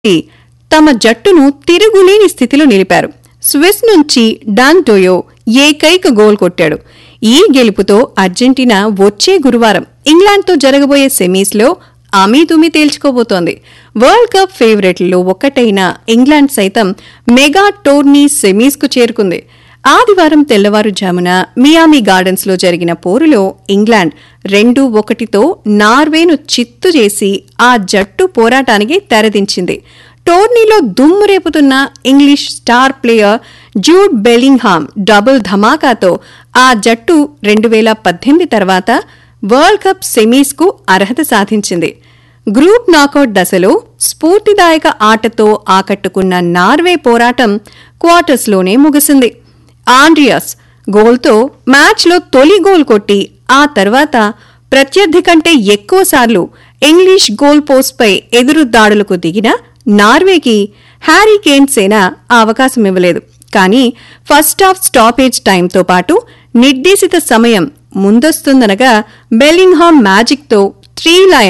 తమ జట్టును తిరుగులేని స్థితిలో నిలిపారు స్విస్ నుంచి డాన్ టోయో ఏకైక గోల్ కొట్టాడు ఈ గెలుపుతో అర్జెంటీనా వచ్చే గురువారం ఇంగ్లాండ్తో జరగబోయే సెమీస్లో అమీతుమి తేల్చుకోబోతోంది వరల్డ్ కప్ ఫేవరెట్లలో ఒక్కటైన ఇంగ్లాండ్ సైతం మెగా టోర్నీ సెమీస్కు చేరుకుంది ఆదివారం తెల్లవారుజామున మియామి గార్డెన్స్ లో జరిగిన పోరులో ఇంగ్లాండ్ రెండు ఒకటితో నార్వేను చిత్తు చేసి ఆ జట్టు పోరాటానికి తెరదించింది టోర్నీలో దుమ్ము రేపుతున్న English star player Jude Bellingham double ధమాకాతో ఆ జట్టు రెండు వేల పద్దెనిమిది తర్వాత వరల్డ్ కప్ సెమీస్కు అర్హత సాధించింది గ్రూప్ నాకౌట్ దశలో స్ఫూర్తిదాయక ఆటతో ఆకట్టుకున్న నార్వే పోరాటం క్వార్టర్స్లోనే ముగిసింది ఆండ్రియాస్ గోల్తో మ్యాచ్లో తొలి గోల్ కొట్టి ఆ తర్వాత ప్రత్యర్థి కంటే ఎక్కువసార్లు ఇంగ్లీష్ గోల్ పోస్ట్పై ఎదురు దాడులకు దిగిన నార్వేకి హ్యారీ కేన్ సేన ఆ అవకాశం ఇవ్వలేదు కానీ ఫస్ట్ హాఫ్ స్టాపేజ్ టైంతో పాటు నిర్దేశిత సమయం ముందొస్తుందనగా బెల్లింగ్హామ్ మ్యాజిక్తో త్రీ లయన్